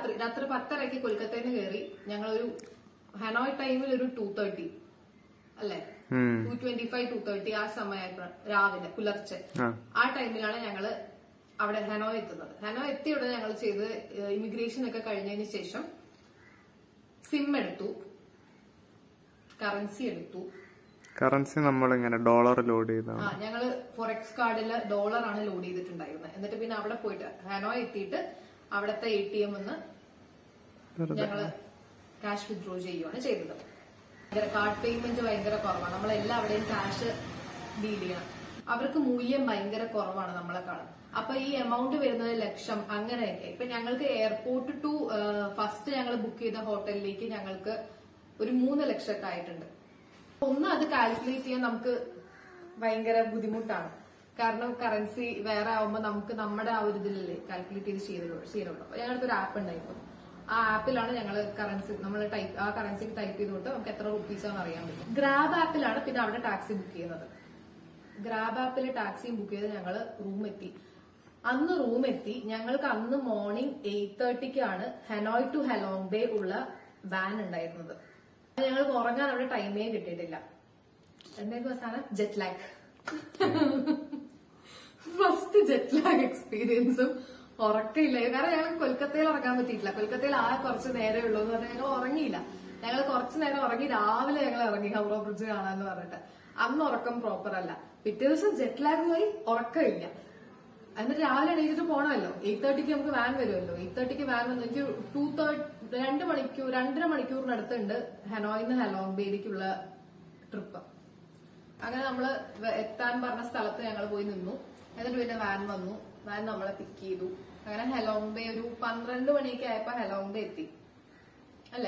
രാത്രി രാത്രി പത്തരയ്ക്ക് കൊൽക്കത്തയിൽ നിന്ന് കയറി ഞങ്ങളൊരു ഹനോയ് ടൈമിൽ ഒരു ടു തേർട്ടി അല്ലെ ഉം. Two twenty five two thirty ആ സമയമായപ്പോൾ രാവിലെ പുലർച്ചെ ആ ആ ടൈമിലാണ് ഞങ്ങള് അവിടെ ഹനോയ് എത്തുന്നത് ഹനോയ് എത്തിയ ഉടനെ ഞങ്ങൾ ചെയ്ത് ഇമിഗ്രേഷൻ ഒക്കെ കഴിഞ്ഞതിന് ശേഷം സിം എടുത്തു കറൻസി എടുത്തു കറൻസി നമ്മൾ ഇങ്ങനെ ഡോളർ ലോഡ് ചെയ്താണ് ആ ഞങ്ങള് ഫോറക്സ് കാർഡില് ഡോളർ ആണ് ലോഡ് ചെയ്തിട്ടുണ്ടായിരുന്നത് എന്നിട്ട് പിന്നെ അവിടെ പോയിട്ട് ഹനോയ് എത്തിയിട്ട് അവിടത്തെ എ ടി എം എന്ന് ഞങ്ങള് ക്യാഷ് വിത്ഡ്രോ ചെയ്യുകയാണ് ചെയ്തത് ഭയങ്കര കാർഡ് പേയ്മെന്റ് ഭയങ്കര കുറവാണ് നമ്മളെല്ലാം അവിടെയും ക്യാഷ് ഡീൽ ചെയ്യണം അവർക്ക് മൂല്യം ഭയങ്കര കുറവാണ് നമ്മളെക്കാളും അപ്പൊ ഈ എമൗണ്ട് വരുന്നത് ലക്ഷം അങ്ങനെയൊക്കെ ഇപ്പൊ ഞങ്ങൾക്ക് എയർപോർട്ട് ടു ഫസ്റ്റ് ഞങ്ങൾ ബുക്ക് ചെയ്ത ഹോട്ടലിലേക്ക് ഞങ്ങൾക്ക് ഒരു മൂന്ന് ലക്ഷമൊക്കെ ആയിട്ടുണ്ട് ഒന്ന് അത് കാൽക്കുലേറ്റ് ചെയ്യാൻ നമുക്ക് ഭയങ്കര ബുദ്ധിമുട്ടാണ് കാരണം കറൻസി വേറെ ആവുമ്പോൾ നമുക്ക് നമ്മുടെ ആ ഒരു ഇതിലല്ലേ കാൽക്കുലേറ്റ് ചെയ്ത് ചെയ്തുള്ളൂ ചെയ്യുള്ളൂ അപ്പൊ ഞങ്ങൾക്ക് ഒരു ആപ്പ് ഉണ്ടായിരുന്നു ആ ആപ്പിലാണ് ഞങ്ങൾ കറൻസി നമ്മൾ ടൈപ്പ് ആ കറൻസി ടൈപ്പ് ചെയ്തുകൊണ്ട് നമുക്ക് എത്ര റുപ്പീസ് ആണെന്ന് അറിയാൻ പറ്റും ഗ്രാബ് ആപ്പിലാണ് പിന്നെ അവിടെ ടാക്സി ബുക്ക് ചെയ്യുന്നത് ഗ്രാബ് ആപ്പിൽ ടാക്സിയും ബുക്ക് ചെയ്ത് ഞങ്ങൾ റൂം എത്തി അന്ന് റൂം എത്തി ഞങ്ങൾക്ക് അന്ന് മോർണിംഗ് എയ്റ്റ് തേർട്ടിക്കാണ് ഹെനോയ് ടു ഹെലോങ് ബേ ഉള്ള വാൻ ഉണ്ടായിരുന്നത് ഞങ്ങൾക്ക് ഉറങ്ങാൻ അവിടെ ടൈമേ കിട്ടിയിട്ടില്ല എന്തായിരുന്നു അവസാനം jet lag first jet lag എക്സ്പീരിയൻസും ഉറക്കമില്ല കാരണം ഞങ്ങൾ കൊൽക്കത്തയിൽ ഉറങ്ങാൻ പറ്റിയിട്ടില്ല കൊൽക്കത്തയിൽ ആ കുറച്ച് നേരമേ ഉള്ളൂ എന്ന് പറഞ്ഞാൽ ഞങ്ങൾ ഉറങ്ങിയില്ല ഞങ്ങൾ കുറച്ച് നേരം ഉറങ്ങി രാവിലെ ഞങ്ങൾ ഇറങ്ങി ഹൗറ ബ്രിഡ്ജ് കാണാന്ന് പറഞ്ഞിട്ട് അന്ന് ഉറക്കം പ്രോപ്പർ അല്ല പിറ്റേ ദിവസം ജെറ്റ് ലാഗ് പോയി ഉറക്കമില്ല എന്നിട്ട് രാവിലെ എണീറ്റിട്ട് പോണമല്ലോ എയ്റ്റ് തേർട്ടിക്ക് നമുക്ക് വാൻ വരുമല്ലോ എയ്റ്റ് തേർട്ടിക്ക് വാൻ വന്നു എനിക്ക് ടു തേർട്ടി രണ്ട് മണിക്കൂർ രണ്ടര മണിക്കൂറിനടുത്തുണ്ട് ഹെനോയിന്ന് ഹെലോങ് ബേയിലേക്കുള്ള ട്രിപ്പ് അങ്ങനെ നമ്മള് വ- എത്താൻ പറഞ്ഞ സ്ഥലത്ത് ഞങ്ങൾ പോയി നിന്നു എന്നിട്ട് പിന്നെ വാൻ വന്നു വാൻ നമ്മളെ പിക്ക് ചെയ്തു അങ്ങനെ ഹെലോങ് ബേ ഒരു പന്ത്രണ്ട് മണിയൊക്കെ ആയപ്പോ ഹെലോങ് ബേ എത്തി അല്ലേ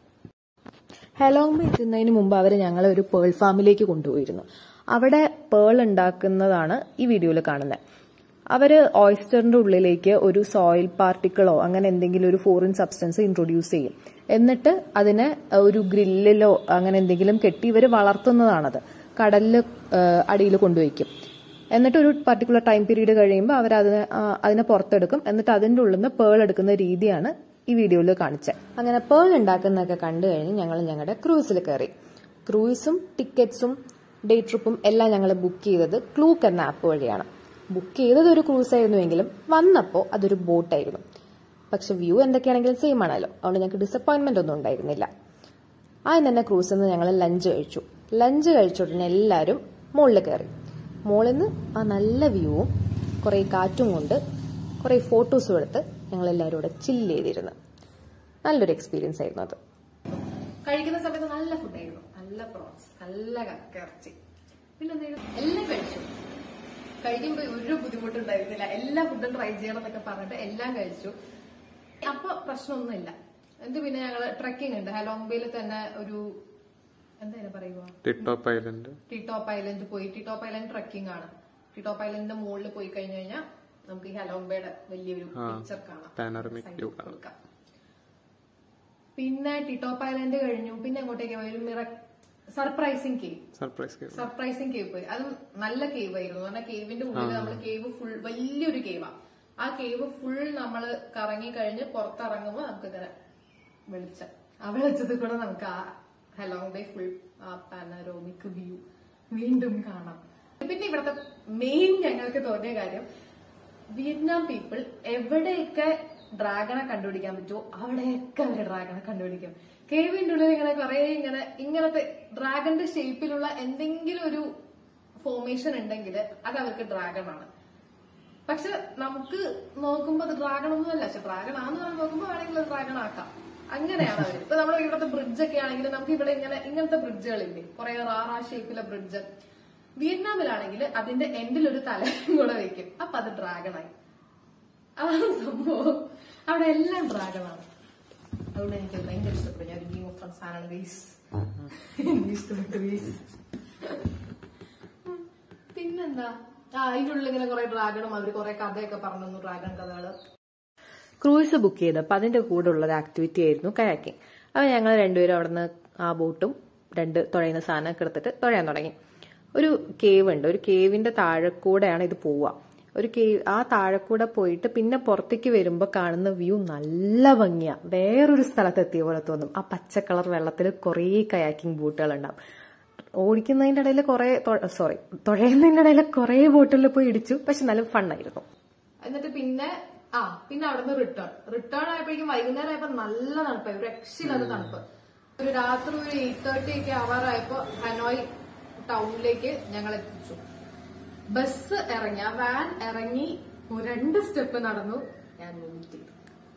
ഹെലോങ് ബേ എത്തുന്നതിന് മുമ്പ് അവർ ഞങ്ങളെ ഒരു പേൾ ഫാമിലേക്ക് കൊണ്ടുപോയിരുന്നു അവിടെ പേൾ ഉണ്ടാക്കുന്നതാണ് ഈ വീഡിയോയിൽ കാണുന്നത് അവര് ഓയിസ്റ്ററിന്റെ ഉള്ളിലേക്ക് ഒരു സോയിൽ പാർട്ടിക്കിളോ അങ്ങനെ എന്തെങ്കിലും ഒരു ഫോറിൻ സബ്സ്റ്റൻസ് ഇൻട്രൊഡ്യൂസ് ചെയ്യും എന്നിട്ട് അതിനെ ഒരു ഗ്രില്ലിലോ അങ്ങനെ എന്തെങ്കിലും കെട്ടി ഇവർ വളർത്തുന്നതാണത് കടലിൽ അടിയിൽ കൊണ്ടുവയ്ക്കും എന്നിട്ട് ഒരു പർട്ടിക്കുലർ ടൈം പീരീഡ് കഴിയുമ്പോൾ അവർ അതിനെ ആ, അതിനെ പുറത്തെടുക്കും എന്നിട്ട് അതിൻ്റെ ഉള്ളിൽ നിന്ന് പേൾ എടുക്കുന്ന രീതിയാണ് ഈ വീഡിയോയിൽ കാണിച്ചത് അങ്ങനെ പേൾ ഉണ്ടാക്കുന്നതൊക്കെ കണ്ടു കഴിഞ്ഞ് ഞങ്ങൾ ഞങ്ങളുടെ ക്രൂസിൽ കയറി ക്രൂയിസും ടിക്കറ്റ്സും ഡേ ട്രിപ്പും എല്ലാം ഞങ്ങൾ ബുക്ക് ചെയ്തത് ക്ലൂക്ക് എന്ന ആപ്പ് വഴിയാണ് ബുക്ക് ചെയ്തത് ഒരു ക്രൂസ് ആയിരുന്നുവെങ്കിലും വന്നപ്പോൾ അതൊരു ബോട്ടായിരുന്നു പക്ഷെ വ്യൂ എന്തൊക്കെയാണെങ്കിലും സെയിം ആണല്ലോ അതുകൊണ്ട് ഞങ്ങൾക്ക് ഡിസപ്പോയിന്റ്മെന്റ് ഒന്നും ഉണ്ടായിരുന്നില്ല ആദ്യം തന്നെ ക്രൂസിൽ നിന്ന് ഞങ്ങൾ ലഞ്ച് കഴിച്ചു ലഞ്ച് കഴിച്ച ഉടനെ എല്ലാവരും മുകളിൽ കയറി മുകളിൽ നിന്ന് ആ നല്ല വ്യൂവും കുറേ കാറ്റും കൊണ്ട് കുറേ ഫോട്ടോസും എടുത്ത് ഞങ്ങൾ എല്ലാവരും കൂടെ ചില്ല് ചെയ്തിരുന്നു നല്ലൊരു എക്സ്പീരിയൻസ് ആയിരുന്നു അത് കഴിക്കുന്ന സമയത്ത് നല്ല ഫുഡായിരുന്നു നല്ല പ്രോൺസ് നല്ല കക്കയിറച്ചി പിന്നെ എന്തെങ്കിലും എല്ലാം കഴിച്ചു കഴിക്കുമ്പോ ഒരു ബുദ്ധിമുട്ടുണ്ടായിരുന്നില്ല എല്ലാ ഫുഡും ട്രൈ ചെയ്യണം എന്നൊക്കെ പറഞ്ഞിട്ട് എല്ലാം കഴിച്ചു അപ്പൊ പ്രശ്നമൊന്നുമില്ല എന്നിട്ട് പിന്നെ ഞങ്ങള് ട്രക്കിംഗ് ഉണ്ട് ഹലോംബയിൽ തന്നെ ഒരു എന്തായാലും പറയുക Titop island Ti Top island പോയി ടി ടോപ്പ് ഐലൻഡ് ട്രക്കിംഗ് ആണ് ടി ടോപ്പ് ഐലൻഡിന്റെ മുകളിൽ പോയി കഴിഞ്ഞു കഴിഞ്ഞാൽ നമുക്ക് ഈ ഹലോംബയുടെ വലിയൊരു പിക്ചർ കാണാം പാനോറമിക് Side വ്യൂ കൊടുക്കാം പിന്നെ ടി ടോപ്പ് ഐലൻഡ് കഴിഞ്ഞു പിന്നെ എങ്ങോട്ടേക്ക് പോയി ഒരു മിറ surprising cave surprise surprising cave പോയി അത് നല്ല കേവ് ആയിരുന്നു കാരണം കേവിന്റെ ഉള്ളിൽ നമ്മൾ കേവ് ഫുൾ വലിയൊരു കേവാ ആ കേവ് ഫുൾ നമ്മൾ കറങ്ങി കഴിഞ്ഞ് പുറത്തിറങ്ങുമ്പോൾ നമുക്ക് ഇങ്ങനെ വെളിച്ചം ആ വെളിച്ചത്തിൽ കൂടെ നമുക്ക് ആ ഹലോങ് ബേ ഫുൾ ആ പാനറോമിക് വ്യൂ വീണ്ടും കാണാം പിന്നെ ഇവിടുത്തെ മെയിൻ ഞങ്ങൾക്ക് തോന്നിയ കാര്യം വിയറ്റ്നാം പീപ്പിൾ എവിടെയൊക്കെ ഡ്രാഗണെ കണ്ടുപിടിക്കാൻ പറ്റുമോ അവിടെയൊക്കെ അവർ ഡ്രാഗണെ കണ്ടുപിടിക്കും കേവിന്റെ ഉള്ളിൽ ഇങ്ങനെ കുറെ ഇങ്ങനെ ഇങ്ങനത്തെ ഡ്രാഗന്റെ ഷേപ്പിലുള്ള എന്തെങ്കിലും ഒരു ഫോർമേഷൻ ഉണ്ടെങ്കിൽ അത് അവർക്ക് ഡ്രാഗൺ ആണ് പക്ഷെ നമുക്ക് നോക്കുമ്പോ അത് ഡ്രാഗൺ ഒന്നുമല്ല പക്ഷെ ഡ്രാഗൺ ആന്ന് പറഞ്ഞ് നോക്കുമ്പോ വേണമെങ്കിൽ ഡ്രാഗൺ ആക്കാം അങ്ങനെയാണ് അവർ ഇപ്പൊ നമ്മുടെ ഇവിടുത്തെ ബ്രിഡ്ജ് ഒക്കെ ആണെങ്കിൽ നമുക്ക് ഇവിടെ ഇങ്ങനെ ഇങ്ങനത്തെ ബ്രിഡ്ജുകളില്ലേ കുറെ റാറാ ഷേപ്പിലെ ബ്രിഡ്ജ് വിയറ്റ്നാമിലാണെങ്കിൽ അതിന്റെ എൻഡിൽ ഒരു തലയും കൂടെ വെക്കും അപ്പൊ അത് ഡ്രാഗണായി അതാണ് സംഭവം അവിടെ എല്ലാം ഡ്രാഗണാണ് അതുകൊണ്ട് എനിക്ക് ഭയങ്കര ഇഷ്ടപ്പെട്ടു ഞാൻ ഒരു ഗെയിം ഓഫ് ഫ്രണ്ട്സ് ഫാനാണ് ഗൈസ് എനിക്ക് ഇഷ്ടപ്പെട്ടു ഗൈസ് പിന്നെന്താ ആ അതിനുള്ളിൽ ഇങ്ങനെ കുറെ ഡ്രാഗണും അവര് കുറെ കഥയൊക്കെ പറഞ്ഞു തന്നു ഡ്രാഗൺ കഥകള് ക്രൂയിസ് ബുക്ക് ചെയ്തപ്പോൾ അതിന്റെ കൂടെ ഉള്ള ഒരു ആക്ടിവിറ്റി ആയിരുന്നു കയാക്കിംഗ് അപ്പോൾ ഞങ്ങൾ രണ്ടുപേരും അവിടുന്ന് ആ ബോട്ടും രണ്ട് തുഴയുന്ന സാധനമൊക്കെ എടുത്തിട്ട് തുഴയാൻ തുടങ്ങി ഒരു കേവ് ഉണ്ട് ഒരു കേവിന്റെ താഴെ കൂടെയാണ് ഇത് പോവുക ഒരു കേവ് ആ താഴെ കൂടെ പോയിട്ട് പിന്നെ പുറത്തേക്ക് വരുമ്പോൾ കാണുന്ന വ്യൂ നല്ല ഭംഗിയാ വേറൊരു സ്ഥലത്ത് എത്തിയ പോലെ തോന്നും ആ പച്ച കളർ വെള്ളത്തിൽ കുറേ കയാക്കിംഗ് ബോട്ടുകൾ ഉണ്ടാവും ഓടിക്കുന്നതിന്റെ ഇടയിൽ കുറെ സോറി തുഴയുന്നതിന്റെ ഇടയിൽ കുറെ ബോട്ടുകളിൽ പോയി ഇടിച്ചു പക്ഷെ നല്ല ഫണ്ണായിരുന്നു എന്നിട്ട് പിന്നെ ആ പിന്നെ അവിടുന്ന് റിട്ടേൺ റിട്ടേൺ ആയപ്പോഴേക്കും വൈകുന്നേരം ആയപ്പോ നല്ല തണുപ്പായി ഒരു രക്ഷയില്ലാത്ത തണുപ്പ് ഒരു രാത്രി ഒരു എയ്റ്റ് തേർട്ടി ഒക്കെ ആവാറായപ്പോ ഹനോയ് ടൗണിലേക്ക് ഞങ്ങൾ എത്തിച്ചു ബസ് ഇറങ്ങി ആ വാൻ ഇറങ്ങി രണ്ട് സ്റ്റെപ്പ് നടന്നു ഞാൻ വോമിറ്റ് ചെയ്തു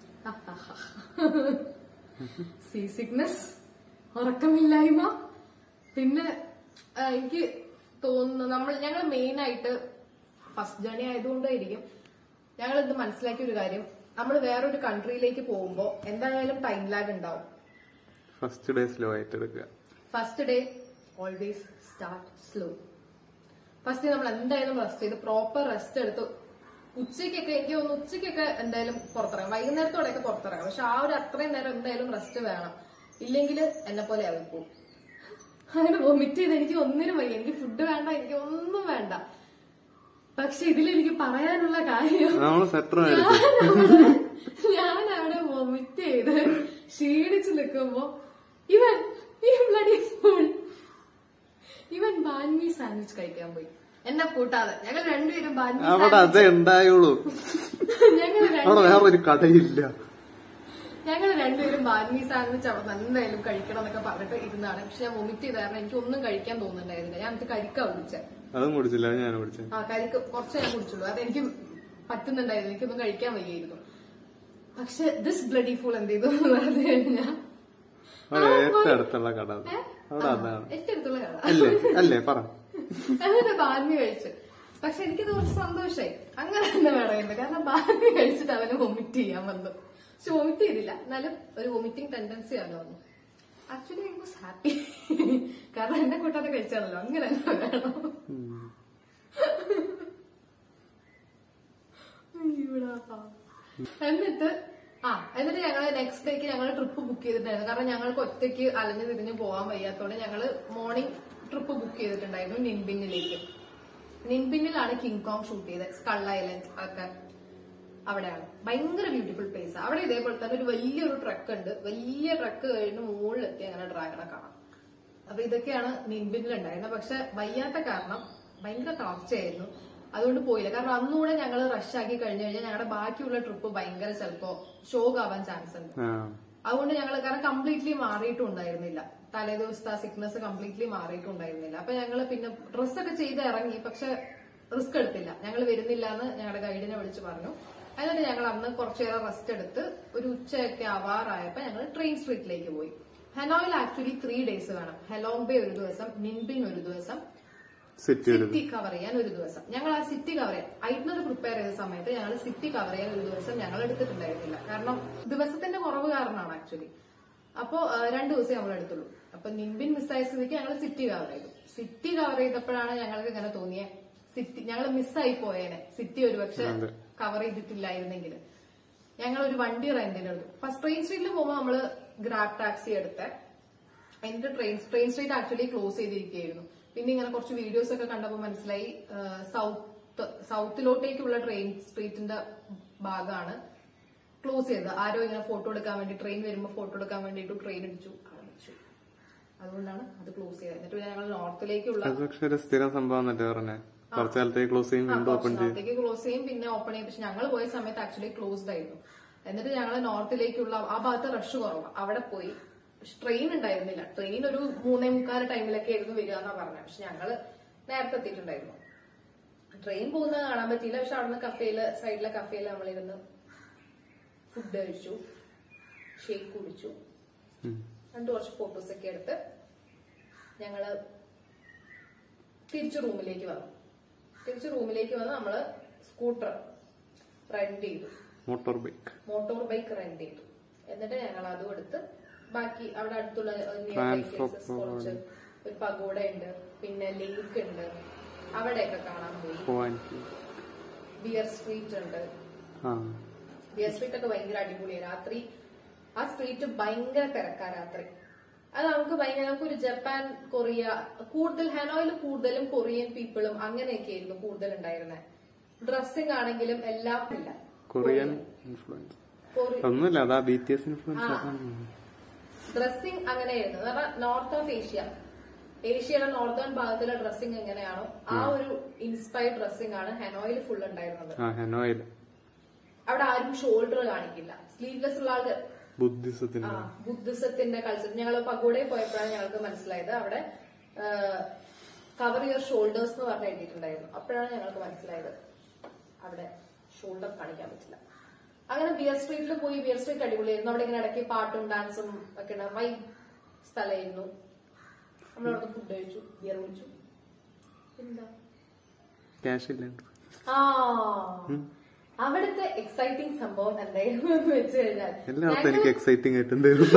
സീ സിക്നസ് ഉറക്കമില്ലായ്മ പിന്നെ ആ, എനിക്ക് തോന്നുന്നു നമ്മൾ ഞങ്ങൾ മെയിൻ ആയിട്ട് ഫസ്റ്റ് ജേണി ആയതുകൊണ്ടായിരിക്കും ഞങ്ങൾ ഇത് മനസ്സിലാക്കിയ ഒരു കാര്യം നമ്മൾ വേറൊരു കൺട്രിയിലേക്ക് പോകുമ്പോൾ എന്തായാലും ടൈം ലാഗ് ഉണ്ടാവും ഫസ്റ്റ് ഡേ സ്ലോ ആയിട്ട് എടുക്കുക first day always start slow first നമ്മൾ എന്തായാലും റെസ്റ്റ് ചെയ്ത് പ്രോപ്പർ റെസ്റ്റ് എടുത്ത് ഉച്ചയ്ക്കൊക്കെ എനിക്ക് തോന്നുന്നു ഉച്ചയ്ക്കൊക്കെ എന്തായാലും പുറത്തിറങ്ങാം വൈകുന്നേരത്തോടെയൊക്കെ പുറത്തിറങ്ങാം പക്ഷെ ആ ഒരു അത്രയും നേരം എന്തായാലും റെസ്റ്റ് വേണം ഇല്ലെങ്കിൽ എന്നെ പോലെ ആവും പോകും അങ്ങനെ വൊമിറ്റ് ചെയ്ത് എനിക്ക് ഒന്നിനും വയ്യ എനിക്ക് ഫുഡ് വേണ്ട എനിക്ക് ഒന്നും വേണ്ട പക്ഷെ ഇതിൽ എനിക്ക് പറയാനുള്ള കാര്യം നമ്മള് സെറ്റർ മേടിച്ചു ഞാൻ അവിടെ വൊമിറ്റ് ചെയ്ത് ക്ഷീണിച്ച് നിൽക്കുമ്പോ ഇവൻ ഈ ബ്ലഡി ഫുൾ ഇവൻ ബാൻമി സാൻഡ്വിച്ച് കഴിക്കാൻ പോയി എന്നെ കൂട്ടാതെ ഞങ്ങൾ രണ്ടുപേരും ബാൻമി അവിടെ അതേ ഉണ്ടായുള്ളൂ ഞങ്ങൾ അവിടെ വേറൊരു കടയില്ല ഞങ്ങൾ രണ്ടുപേരും ബാൻമി സാൻഡ്വിച്ച് അവിടെ എന്തായാലും കഴിക്കണം എന്നൊക്കെ പറഞ്ഞിട്ട് ഇരുന്നാണ് പക്ഷെ ഞാൻ വൊമിറ്റ് ചെയ്ത കാരണം എനിക്ക് ഒന്നും കഴിക്കാൻ തോന്നുന്നുണ്ടായിരുന്നില്ല ഞാൻ എന്നിട്ട് കരിക്ക കുടിച്ചേ അതും കുടിച്ചില്ല അത് ഞാൻ കുടിച്ചത് ആ കരിക്ക് കുറച്ച് ഞാൻ കുടിച്ചുള്ളൂ അതെനിക്ക് പറ്റുന്നുണ്ടായിരുന്നു എനിക്കൊന്നും കഴിക്കാൻ വയ്യായിരുന്നു പക്ഷെ ദിസ് ബ്ലഡി ഫുൾ എന്ത് ചെയ്തു എന്ന് പറഞ്ഞു കഴിഞ്ഞാൽ അവിടെ ഏറ്റവും അടുത്തുള്ള കട അത്. അവിടെ അതാണ് ഏറ്റവും അടുത്തുള്ള കട അല്ലേ അല്ലേ പറ എന്നിട്ട് ബാന്മി കഴിച്ചു പക്ഷെ എനിക്ക് കുറച്ച് സന്തോഷമായി അങ്ങനെ തന്നെ വേണമായിരുന്നു കാരണം ബാന്മി കഴിച്ചിട്ട് അവന് വൊമിറ്റ് ചെയ്യാൻ വന്നു പക്ഷെ വൊമിറ്റ് ചെയ്തില്ല എന്നാലും ഒരു വൊമിറ്റിംഗ് ടെൻഡൻസി അവന് വന്നു ആക്ച്വലി ഐ വാസ് ഹാപ്പി കാരണം എന്നെ കൂട്ടാതെ കഴിച്ചാണല്ലോ അങ്ങനെ തന്നെ വേണം അയ്യോടാ. എന്നിട്ട് ആ എന്നിട്ട് ഞങ്ങള് നെക്സ്റ്റ് ഡേക്ക് ഞങ്ങൾ ട്രിപ്പ് ബുക്ക് ചെയ്തിട്ടുണ്ടായിരുന്നു കാരണം ഞങ്ങൾക്ക് ഒറ്റയ്ക്ക് അലഞ്ഞു തിരിഞ്ഞ് പോകാൻ വയ്യാത്തോണ്ട് ഞങ്ങള് മോർണിംഗ് ട്രിപ്പ് ബുക്ക് ചെയ്തിട്ടുണ്ടായിരുന്നു നിൻബിന്നിലേക്ക് നിൻബിന്നിലാണ് കിങ് കോങ് ഷൂട്ട് ചെയ്തത് സ്കൾ ഐലൻഡ് ഒക്കെ അവിടെയാണ് ഭയങ്കര ബ്യൂട്ടിഫുൾ പ്ലേസ് അവിടെ ഇതേപോലെ തന്നെ ഒരു വലിയൊരു ട്രക്ക് ഉണ്ട് വലിയ ട്രക്ക് കഴിഞ്ഞ് മുകളിലെത്തി അങ്ങനെ ഡ്രാഗണെ കാണാം അപ്പൊ ഇതൊക്കെയാണ് നിൻബിന്നിൽ ഉണ്ടായിരുന്നത് പക്ഷെ വയ്യാത്ത കാരണം ഭയങ്കര തളർച്ചയായിരുന്നു അതുകൊണ്ട് പോയില്ല കാരണം അന്നുകൂടെ ഞങ്ങൾ റഷാക്കി കഴിഞ്ഞു കഴിഞ്ഞാൽ ഞങ്ങളുടെ ബാക്കിയുള്ള ട്രിപ്പ് ഭയങ്കര ചിലപ്പോ ഷോക്ക് ആവാൻ ചാൻസ് ഉണ്ട് ആ അതുകൊണ്ട് ഞങ്ങൾ കാരണം കംപ്ലീറ്റ്ലി മാറിയിട്ടും ഉണ്ടായിരുന്നില്ല തലേ ദിവസത്തെ ആ സിക്നസ് കംപ്ലീറ്റ്ലി മാറിയിട്ടും ഉണ്ടായിരുന്നില്ല അപ്പൊ ഞങ്ങൾ പിന്നെ ഡ്രസ്സൊക്കെ ചെയ്ത് ഇറങ്ങി പക്ഷെ റിസ്ക് എടുത്തില്ല ഞങ്ങൾ വരുന്നില്ല എന്ന് ഞങ്ങളുടെ ഗൈഡിനെ വിളിച്ച് പറഞ്ഞു എന്നിട്ട് ഞങ്ങൾ അന്ന് കുറച്ചേറെ റെസ്റ്റ് എടുത്ത് ഒരു ഉച്ചയൊക്കെ ആവാറായപ്പോ ഞങ്ങൾ ട്രെയിൻ സ്ട്രീറ്റിലേക്ക് പോയി ഹെനോയിൽ ആക്ച്വലി ത്രീ ഡേയ്സ് വേണം ഹെലോംബെ ഒരു ദിവസം നിൻബിൻ ഒരു ദിവസം സിറ്റി ഒരു സിറ്റി കവർ ചെയ്യാൻ ഒരു ദിവസം ഞങ്ങൾ ആ സിറ്റി കവർ ചെയ്യാൻ ഐറ്റ്നർ പ്രിപ്പയർ ചെയ്ത സമയത്ത് ഞങ്ങൾ സിറ്റി കവർ ചെയ്യാൻ ഒരു ദിവസം ഞങ്ങൾ എടുത്തിട്ടുണ്ടായിരുന്നില്ല കാരണം ദിവസത്തിന്റെ കുറവ് കാരണമാണ് ആക്ച്വലി അപ്പോ ആ, രണ്ടു ദിവസം ഞങ്ങൾ എടുത്തുള്ളൂ അപ്പൊ നിംബിൻ മിസ്സായ സ്ഥിതിക്ക് ഞങ്ങൾ സിറ്റി കവർ ചെയ്തു സിറ്റി കവർ ചെയ്തപ്പോഴാണ് ഞങ്ങൾക്ക് ഇങ്ങനെ തോന്നിയ സിറ്റി ഞങ്ങൾ മിസ്സായി പോയേനെ സിറ്റി ഒരുപക്ഷെ അതെ. കവർ ചെയ്തിട്ടില്ലായിരുന്നെങ്കിൽ ഞങ്ങൾ ഒരു വണ്ടി റെന്റിന് എടുത്തു ഫസ്റ്റ് ട്രെയിൻ സ്ട്രീറ്റിൽ പോകുമ്പോൾ നമ്മള് ഗ്രാബ് ടാക്സി എടുത്ത് എന്റെ train train street actually close ചെയ്തിരിക്കുകയായിരുന്നു പിന്നെ ഇങ്ങനെ കുറച്ച് വീഡിയോസ് ഒക്കെ കണ്ടപ്പോൾ മനസ്സിലായി സൗത്ത് സൗത്തിലോട്ടേക്കുള്ള ട്രെയിൻ സ്ട്രീറ്റിന്റെ ഭാഗമാണ് ക്ലോസ് ചെയ്തത് ആരോ ഇങ്ങനെ ഫോട്ടോ എടുക്കാൻ വേണ്ടി ട്രെയിൻ വരുമ്പോൾ ഫോട്ടോ എടുക്കാൻ വേണ്ടിയിട്ട് ട്രെയിൻ ഇടിച്ചു അവിടെ വെച്ചു അതുകൊണ്ടാണ് അത് ക്ലോസ് ചെയ്തത് എന്നിട്ട് ഞങ്ങൾ നോർത്തിലേക്കുള്ള അത് പക്ഷെ ഒരു സ്ഥിരം സംഭവം എന്നല്ലേ പറഞ്ഞേ കുറച്ചു കാലത്തേക്ക് ക്ലോസ് ചെയ്യും വീണ്ടും ഓപ്പൺ ചെയ്യും നോർത്തിലേക്ക് ക്ലോസ് ചെയ്യും പിന്നെ ഓപ്പൺ ചെയ്യും പക്ഷെ ഞങ്ങൾ പോയ സമയത്ത് ആക്ച്വലി ക്ലോസ്ഡ് ആയിരുന്നു എന്നിട്ട് ഞങ്ങൾ നോർത്തിലേക്കുള്ള ആ ഭാഗത്ത് റഷ് കുറവാണ് അവിടെ പോയി ട്രെയിൻ ഉണ്ടായിരുന്നില്ല ട്രെയിൻ ഒരു മൂന്നേ മുക്കാൽ ടൈമിലൊക്കെ ആയിരുന്നു വരിക എന്നാ പറഞ്ഞത് പക്ഷെ ഞങ്ങള് നേരത്തെ എത്തിയിട്ടുണ്ടായിരുന്നു ട്രെയിൻ പോകുന്നത് കാണാൻ പറ്റിയില്ല പക്ഷെ അവിടുന്ന് കഫേയില് സൈഡിലെ കഫേയില് നമ്മളിരുന്ന് ഫുഡ് കഴിച്ചു ഷേക്ക് കുടിച്ചു ഉം. രണ്ട് കുറച്ച് ഫോട്ടോസ് ഒക്കെ എടുത്ത് ഞങ്ങള് തിരിച്ചു റൂമിലേക്ക് വന്നു തിരിച്ചു റൂമിലേക്ക് വന്ന് നമ്മള് സ്കൂട്ടർ റെന്റ് ചെയ്തു motor bike motor bike rent ചെയ്തു എന്നിട്ട് ഞങ്ങൾ അതും എടുത്ത് ബാക്കി അവിടെ അടുത്തുള്ള നിയർ ബൈ Transport പ്ലേസസ് കുറച്ച് ഒരു പഗോഡ ഉണ്ട് പിന്നെ ലേക്ക് ഉണ്ട് അവിടെയൊക്കെ കാണാൻ പോയി പോവാൻ ബിയർ സ്ട്രീറ്റ് ഉണ്ട് ആ ബിയർ സ്ട്രീറ്റ് ഒക്കെ ഭയങ്കര അടിപൊളിയാണ് രാത്രി ആ സ്ട്രീറ്റ് ഭയങ്കര തിരക്കാ രാത്രി അത് നമുക്ക് ഭയങ്കര നമുക്കൊരു ജപ്പാൻ കൊറിയ കൂടുതൽ ഹനോയിൽ കൂടുതലും കൊറിയൻ പീപ്പിളും അങ്ങനെയൊക്കെ ആയിരുന്നു കൂടുതൽ ഉണ്ടായിരുന്നത് ഡ്രസ്സിംഗ് ആണെങ്കിലും എല്ലാം ഇല്ല കൊറിയൻ ഇൻഫ്ലുവൻസ് കൊറി- ഒന്നുമില്ല അതാ B T S influence dressing അങ്ങനെയായിരുന്നു കാരണം നോർത്ത് ഓഫ് ഏഷ്യ ഏഷ്യയുടെ നോർത്തേൺ ഭാഗത്തിലെ ഡ്രസ്സിംഗ് എങ്ങനെയാണോ ആ ഒരു ഇൻസ്പയർഡ് ഡ്രസ്സിംഗ് ആണ് ഹെനോയിൽ ഫുൾ ഉണ്ടായിരുന്നത് ആ ഹെനോയിൽ അവിടെ ആരും ഷോൾഡർ കാണിക്കില്ല സ്ലീവ്ലെസ് ഉള്ള ആൾക്ക് ബുദ്ധിസത്തിന്റെ ആ ബുദ്ധിസത്തിന്റെ കൾച്ചർ ഞങ്ങൾ പഗോഡയിൽ പോയപ്പോഴാണ് ഞങ്ങൾക്ക് മനസ്സിലായത് അവിടെ കവർ യുവർ ഷോൾഡേഴ്സ് എന്ന് പറഞ്ഞ് എഴുതിയിട്ടുണ്ടായിരുന്നു അപ്പോഴാണ് ഞങ്ങൾക്ക് മനസ്സിലായത് അവിടെ ഷോൾഡർ കാണിക്കാൻ പറ്റില്ല അങ്ങനെ ബിയർ സ്ട്രീറ്റിൽ പോയി ബിയർ സ്ട്രീറ്റ് അടിപൊളിയായിരുന്നു അവിടെ ഇങ്ങനെ ഇടയ്ക്ക് പാട്ടും ഡാൻസും ഒക്കെ ഉണ്ട് വൈ സ്ഥലമായിരുന്നു നമ്മളവിടെ ഫുഡ് കഴിച്ചു ബിയർ കുടിച്ചു എന്താ ക്യാഷ് ഇല്ലാണ്ട് ആ അവിടുത്തെ എക്സൈറ്റിംഗ് സംഭവം എന്തായിരുന്നു എന്ന് വെച്ച് കഴിഞ്ഞാൽ എല്ലാവർക്കും എനിക്ക് എക്സൈറ്റിംഗ് ആയിട്ട് എന്തായിരുന്നു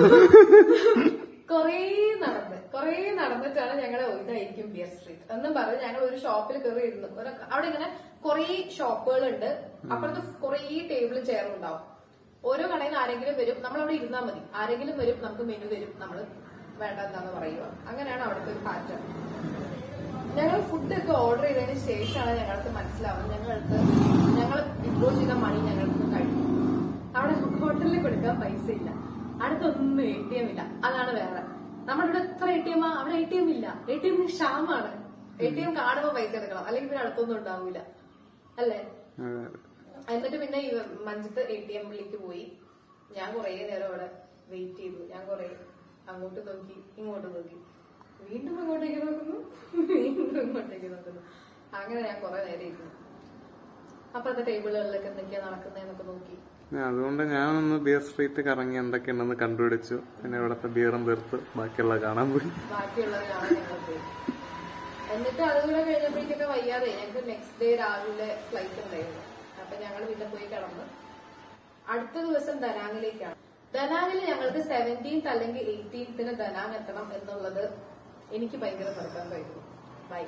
കൊറേ നടന്ന് കൊറേ നടന്നിട്ടാണ് ഞങ്ങൾ ഇതായിരിക്കും ബിയർ സ്ട്രീറ്റ് എന്നും പറഞ്ഞ് ഞങ്ങൾ ഒരു ഷോപ്പിൽ കയറി ഇരുന്നു ഒരു- അവിടെ ഇങ്ങനെ കൊറേ ഷോപ്പുകൾ ഉണ്ട് അപ്പുറത്ത് കൊറേ ടേബിളും ചെയറും ഉണ്ടാവും ഓരോ കടയിൽ നിന്ന് ആരെങ്കിലും വരും നമ്മൾ അവിടെ ഇരുന്നാൽ മതി ആരെങ്കിലും വരും നമുക്ക് മെനു വരും നമ്മൾ വേണ്ട എന്താന്ന് പറയുക അങ്ങനെയാണ് അവിടുത്തെ ഒരു പാറ്റേൺ ഞങ്ങൾ ഫുഡൊക്കെ ഓർഡർ ചെയ്തതിന് ശേഷമാണ് ഞങ്ങൾക്ക് മനസ്സിലാവുന്നത് ഞങ്ങൾക്ക് ഞങ്ങൾ ഇപ്പോൾ ചെയ്ത മണി ഞങ്ങൾക്ക് കഴിയും അവിടെ ഹോട്ടലിൽ കൊടുക്കാൻ പൈസ ഇല്ല അടുത്തൊന്നും എ ടി എം ഇല്ല അതാണ് വേറെ നമ്മുടെ ഇവിടെ എത്ര എ ടി എം അവിടെ എ ടി എം ഇല്ല എ ടി എമ്മിന് ക്ഷാമാണ് എ ടി എം കാണുമ്പോ പൈസ എടുക്കണം അല്ലെങ്കിൽ പിന്നെ അടുത്തൊന്നും ഉണ്ടാവില്ല അല്ലേ എന്നിട്ട് പിന്നെ ഈ മഞ്ചത്ത് എ ടി എമ്മിലേക്ക് പോയി ഞാൻ കുറേ നേരം അവിടെ വെയിറ്റ് ചെയ്തു ഞാൻ കുറെ അങ്ങോട്ട് നോക്കി ഇങ്ങോട്ട് നോക്കി വീണ്ടും അങ്ങോട്ടേക്ക് നോക്കുന്നു വീണ്ടും ഇങ്ങോട്ടേക്ക് നോക്കുന്നു അങ്ങനെ ഞാൻ കുറെ നേരം ഇരുന്നു അപ്പുറത്തെ ടേബിളുകളിലൊക്കെ എന്തൊക്കെയാ നടക്കുന്നതെന്നൊക്കെ നോക്കി അതുകൊണ്ട് ഞാനൊന്ന് ബിയർ സ്ട്രീറ്റ് കറങ്ങി എന്തൊക്കെയുണ്ടെന്ന് കണ്ടുപിടിച്ചു പിന്നെ ഇവിടത്തെ ബിയറും തീർത്ത് ബാക്കിയുള്ള കാണാൻ പോയി ബാക്കിയുള്ളത് കാണാൻ ഞങ്ങൾ പോയി എന്നിട്ട് അതുകൂടെ കഴിഞ്ഞപ്പോഴേക്കൊക്കെ വയ്യാതെ ഞങ്ങൾക്ക് നെക്സ്റ്റ് ഡേ രാവിലെ ഫ്ലൈറ്റ് ഉണ്ടായിരുന്നു അപ്പൊ ഞങ്ങൾ പിന്നെ പോയി കിടന്ന് അടുത്ത ദിവസം ദനാങ്ങിലേക്കാണ് ദനാങ്ങിൽ ഞങ്ങൾക്ക് സെവൻറ്റീൻത്ത് അല്ലെങ്കിൽ എയ്റ്റീൻത്തിന് ദനാങ് എത്തണം എന്നുള്ളത് എനിക്ക് ഭയങ്കര നിർബന്ധമായിരുന്നു by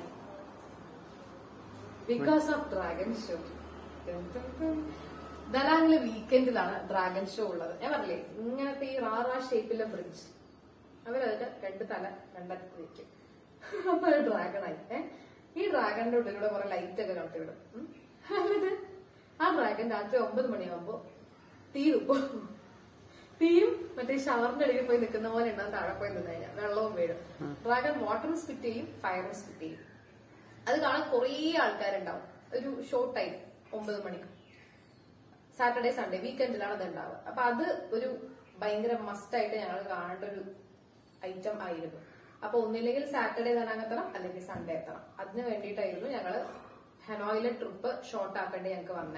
because of dragon show ദനാങ്ങില് വീക്കെൻഡിലാണ് ഡ്രാഗൺ ഷോ ഉള്ളത് ഞാൻ പറഞ്ഞില്ലേ ഇങ്ങനത്തെ ഈ റാറാ ഷേപ്പിലെ ബ്രിഡ്ജ് അവരതിന്റെ രണ്ട് തല രണ്ടറ്റത്ത് വെക്കും അപ്പൊ ഒരു ഡ്രാഗണായി ഏ ഈ ഡ്രാഗണിന്റെ ഉള്ളിലൂടെ കുറെ ലൈറ്റ് ഒക്കെ കടത്തി വിടും ഉം. എന്നിട്ട് ആ ഡ്രാഗൺ രാത്രി ഒമ്പത് മണിയാകുമ്പോ തീ തുപ്പും തീയും മറ്റേ ഷവറിന്റെ അടിയിൽ പോയി നിൽക്കുന്ന പോലെ ഉണ്ടാവും താഴെ പോയി നിന്ന് കഴിഞ്ഞാൽ വെള്ളവും വീഴും ഡ്രാഗൺ വാട്ടറും സ്പിറ്റ് ചെയ്യും ഫയറും സ്പിറ്റ് ചെയ്യും അത് കാണാൻ കുറേ ആൾക്കാരുണ്ടാവും ഒരു ഷോർട്ട് ടൈം ഒമ്പത് മണി സാറ്റർഡേ സൺഡേ വീക്കെൻഡിലാണ് അത് ഉണ്ടാവുക അപ്പൊ അത് ഒരു ഭയങ്കര മസ്റ്റ് ആയിട്ട് ഞങ്ങൾ കാണേണ്ട ഒരു ഐറ്റം ആയിരുന്നു അപ്പൊ ഒന്നില്ലെങ്കിൽ സാറ്റർഡേ തന്നെ എത്തണം അല്ലെങ്കിൽ സൺഡേ എത്തണം അതിന് വേണ്ടിയിട്ടായിരുന്നു ഞങ്ങള് ഹെനോയിലെ ട്രിപ്പ് ഷോർട്ട് ആക്കേണ്ടി ഞങ്ങൾക്ക് വന്നേ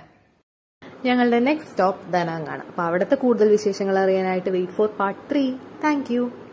ഞങ്ങളുടെ നെക്സ്റ്റ് സ്റ്റോപ്പ് ദനാങ് ആണ് അപ്പൊ അവിടുത്തെ കൂടുതൽ വിശേഷങ്ങൾ അറിയാനായിട്ട് wait for part three thank U